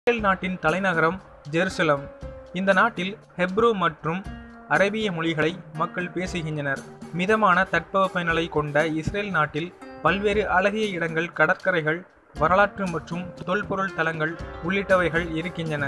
Israel நாட்டின் தலைநகரம் Jerusalem இந்த நாட்டில் ஹெப்ரு மற்றும் அரேபிய மொழிகளை மக்கள் பேசுகின்றனர் மிதமான தட்பவெப்பநிலை கொண்ட இஸ்ரேல் நாட்டில் பல்வேறு அழகிய இடங்கள் கடற்கரைகள் வரலாற்று மற்றும் தொல்பொருள் தலங்கள் உள்ளிட்டவைகள் இருக்கின்றன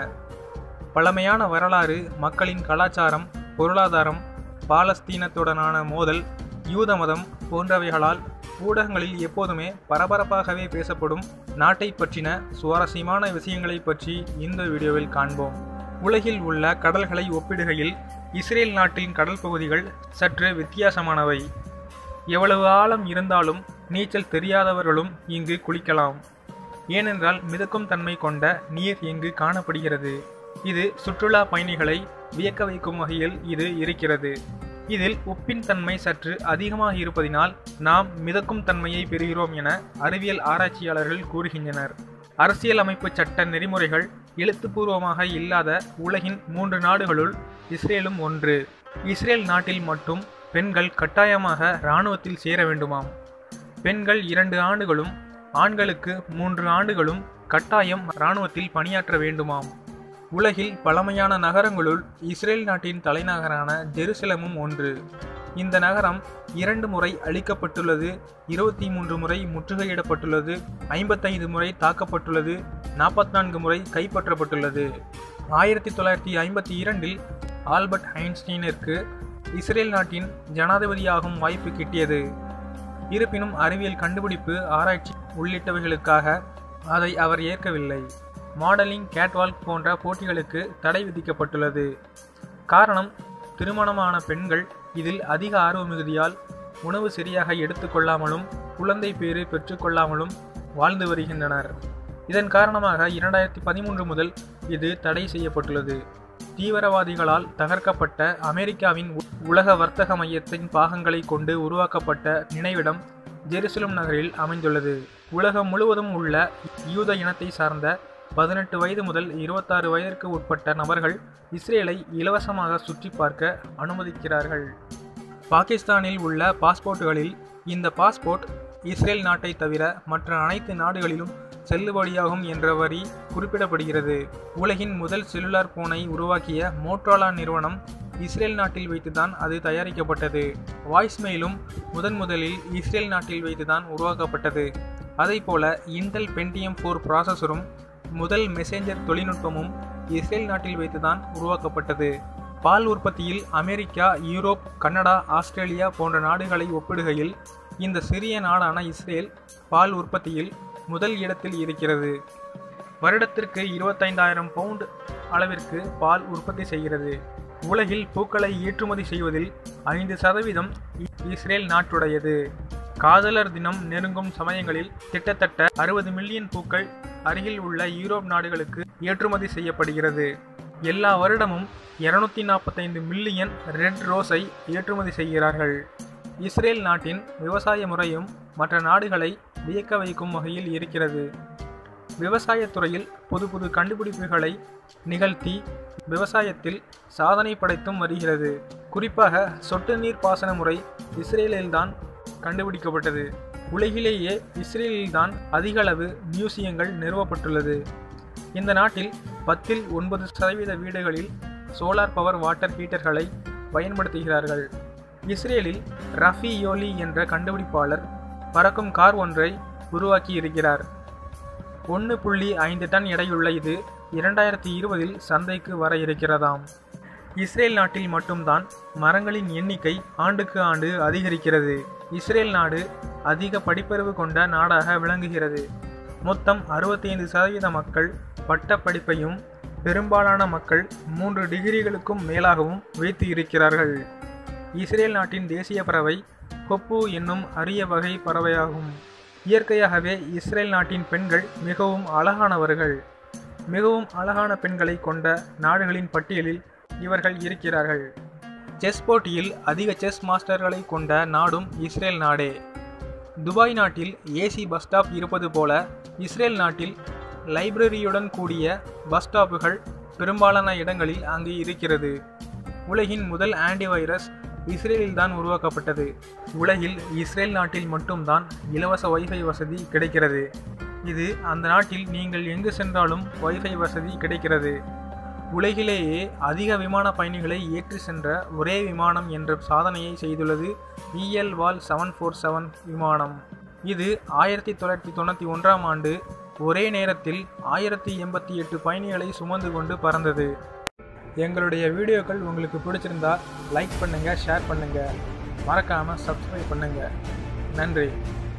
பழமையான வரலாறு மக்களின் கலாச்சாரம் பொருளாதாரம் பாலஸ்தீனத்துடனான மோதல் யூத மதம் போன்றவைகளால் ஊடகங்களில் எப்போதுமே பரபரப்பாகவே பேசப்படும் நாட்டை பற்றின சுவாரஸ்யமான விஷயங்களை பற்றி இந்த வீடியோவில் காண்போம் உலகில் உள்ள கடல்களை ஒப்பிடுகையில் இஸ்ரேல் நாட்டின் கடல் பகுதிகள் சற்று வித்தியாசமானவை எவ்வளவு ஆழம் இருந்தாலும் நீச்சல் தெரியாதவர்களும் இங்கு குளிக்கலாம் ஏனென்றால் மிதக்கும் தன்மை கொண்ட நீர் இங்கு காணப்படுகிறது இது சுற்றுலா பயணிகளை வியக்க வைக்கும் வகையில் இது இருக்கிறது இதில் உப்பின் தன்மை சற்று அதிகமாக இருப்பதினால் நாம் மிதக்கும் தன்மையை பெறுகிறோம் என அறிவியல் ஆராய்ச்சியாளர்கள் கூறுகின்றனர் அரசியலமைப்பு சட்ட நெறிமுறைகள் எழுத்துப்பூர்வமாக இல்லாத உலகின் மூன்று நாடுகளுள் இஸ்ரேலும் ஒன்று இஸ்ரேல் நாட்டில் மட்டும் பெண்கள் கட்டாயமாக இராணுவத்தில் சேர வேண்டுமாம் பெண்கள் இரண்டு ஆண்டுகளும் ஆண்களுக்கு மூன்று ஆண்டுகளும் கட்டாயம் இராணுவத்தில் பணியாற்ற வேண்டுமாம் உலகில் பழமையான நகரங்களுள் இஸ்ரேல் நாட்டின் தலைநகரான ஜெருசலமும் ஒன்று இந்த நகரம் இரண்டு முறை அழிக்கப்பட்டுள்ளது இருபத்தி மூன்று முறை முற்றுகையிடப்பட்டுள்ளது ஐம்பத்தைந்து முறை தாக்கப்பட்டுள்ளது நாற்பத்தி நான்கு முறை கைப்பற்றப்பட்டுள்ளது ஆயிரத்தி தொள்ளாயிரத்தி ஐம்பத்தி இரண்டில் ஆல்பர்ட் ஐன்ஸ்டீனிற்கு இஸ்ரேல் நாட்டின் ஜனாதிபதியாகும் வாய்ப்பு கிட்டியது இருப்பினும் அறிவியல் கண்டுபிடிப்பு ஆராய்ச்சி உள்ளிட்டவைகளுக்காக அதை அவர் ஏற்கவில்லை மாடலிங் கேட்வால்க் போன்ற போட்டிகளுக்கு தடை விதிக்கப்பட்டுள்ளது காரணம் திருமணமான பெண்கள் இதில் அதிக ஆர்வ மிகுதியால் உணவு சரியாக எடுத்துக்கொள்ளாமலும் குழந்தை பேறு பெற்றுக்கொள்ளாமலும் வாழ்ந்து வருகின்றனர் இதன் காரணமாக இரண்டாயிரத்தி பதிமூன்று முதல் இது தடை செய்யப்பட்டுள்ளது தீவிரவாதிகளால் தகர்க்கப்பட்ட அமெரிக்காவின் உலக வர்த்தக மையத்தின் பாகங்களை கொண்டு உருவாக்கப்பட்ட நினைவிடம் ஜெருசலம் நகரில் அமைந்துள்ளது உலகம் முழுவதும் உள்ள யூத இனத்தை சார்ந்த பதினெட்டு வயது முதல் இருபத்தாறு வயதிற்கு உட்பட்ட நபர்கள் இஸ்ரேலை இலவசமாக சுற்றி பார்க்க அனுமதிக்கிறார்கள் பாகிஸ்தானில் உள்ள பாஸ்போர்ட்டுகளில் இந்த பாஸ்போர்ட் இஸ்ரேல் நாட்டை தவிர மற்ற அனைத்து நாடுகளிலும் செல்லுபடியாகும் என்ற வரி குறிப்பிடப்படுகிறது உலகின் முதல் செல்லுலார் போனை உருவாக்கிய மோட்ரோலா நிறுவனம் இஸ்ரேல் நாட்டில் வைத்துதான் அது தயாரிக்கப்பட்டது வாய்ஸ்மெயிலும் முதன் முதலில் இஸ்ரேல் நாட்டில் வைத்துதான் உருவாக்கப்பட்டது போல இன்டெல் பென்டிஎம் ஃபோர் ப்ராசஸரும் முதல் மெசேஞ்சர் தொழில்நுட்பமும் இஸ்ரேல் நாட்டில் வைத்துதான் உருவாக்கப்பட்டது பால் உற்பத்தியில் அமெரிக்கா யூரோப் கனடா ஆஸ்திரேலியா போன்ற நாடுகளை ஒப்பிடுகையில் இந்த சிறிய நாடான இஸ்ரேல் பால் உற்பத்தியில் முதல் இடத்தில் இருக்கிறது வருடத்திற்கு இருபத்தைந்தாயிரம் பவுண்ட் அளவிற்கு பால் உற்பத்தி செய்கிறது உலகில் பூக்களை ஏற்றுமதி செய்வதில் ஐந்து சதவீதம் இஸ்ரேல் நாட்டுடையது காதலர் தினம் நெருங்கும் சமயங்களில் கிட்டத்தட்ட அறுபது மில்லியன் பூக்கள் அருகில் உள்ள யூரோப் நாடுகளுக்கு ஏற்றுமதி செய்யப்படுகிறது எல்லா வருடமும் இருநூத்தி நாற்பத்தைந்து மில்லியன் ரெட் ரோஸை ஏற்றுமதி செய்கிறார்கள் இஸ்ரேல் நாட்டின் விவசாய முறையும் மற்ற நாடுகளை வியக்க வைக்கும் வகையில் இருக்கிறது விவசாயத்துறையில் புது புது கண்டுபிடிப்புகளை நிகழ்த்தி விவசாயத்தில் சாதனை படைத்தும் வருகிறது குறிப்பாக சொட்டு நீர் பாசன முறை இஸ்ரேலில்தான் கண்டுபிடிக்கப்பட்டது உலகிலேயே இஸ்ரேலில்தான் அதிகளவு மியூசியங்கள் நிறுவப்பட்டுள்ளது இந்த நாட்டில் பத்தில் ஒன்பது சதவீத வீடுகளில் சோலார் பவர் வாட்டர் ஹீட்டர்களை பயன்படுத்துகிறார்கள் இஸ்ரேலில் ரஃபி யோலி என்ற கண்டுபிடிப்பாளர் பறக்கும் கார் ஒன்றை உருவாக்கி இருக்கிறார் ஒன்று புள்ளி ஐந்து டன் எடையுள்ள இது இரண்டாயிரத்தி இருபதில் சந்தைக்கு வர இருக்கிறதாம் இஸ்ரேல் நாட்டில் மட்டும்தான் மரங்களின் எண்ணிக்கை ஆண்டுக்கு ஆண்டு அதிகரிக்கிறது இஸ்ரேல் நாடு அதிக படிப்பறிவு கொண்ட நாடாக விளங்குகிறது மொத்தம் அறுபத்தி ஐந்து சதவீத மக்கள் பட்ட படிப்பையும் பெரும்பாலான மக்கள் மூன்று டிகிரிகளுக்கும் மேலாகவும் வைத்து இருக்கிறார்கள் இஸ்ரேல் நாட்டின் தேசிய பறவை கொப்பு என்னும் அரிய வகை பறவையாகும் இயற்கையாகவே இஸ்ரேல் நாட்டின் பெண்கள் மிகவும் அழகானவர்கள் மிகவும் அழகான பெண்களை கொண்ட நாடுகளின் பட்டியலில் இவர்கள் இருக்கிறார்கள் செஸ் போட்டியில் அதிக செஸ் மாஸ்டர்களை கொண்ட நாடும் இஸ்ரேல் நாடே துபாய் நாட்டில் ஏசி பஸ் ஸ்டாப் இருப்பது போல இஸ்ரேல் நாட்டில் லைப்ரரியுடன் கூடிய பஸ் ஸ்டாப்புகள் பெரும்பாலான இடங்களில் அங்கு இருக்கிறது உலகின் முதல் ஆன்டிவைரஸ் இஸ்ரேலில் தான் உருவாக்கப்பட்டது உலகில் இஸ்ரேல் நாட்டில் மட்டும்தான் இலவச வைஃபை வசதி கிடைக்கிறது இது அந்த நாட்டில் நீங்கள் எங்கு சென்றாலும் வைஃபை வசதி கிடைக்கிறது உலகிலேயே அதிக விமான பயணிகளை ஏற்றி சென்ற ஒரே விமானம் என்ற சாதனையை செய்துள்ளது El Al seven four seven விமானம் இது ஆயிரத்தி தொள்ளாயிரத்தி தொண்ணூற்றி ஒன்றாம் ஆண்டு ஒரே நேரத்தில் ஆயிரத்தி எண்பத்தி எட்டு பயணிகளை சுமந்து கொண்டு பறந்தது எங்களுடைய வீடியோக்கள் உங்களுக்கு பிடிச்சிருந்தா லைக் பண்ணுங்கள் ஷேர் பண்ணுங்கள் மறக்காமல் சப்ஸ்கிரைப் பண்ணுங்கள் நன்றி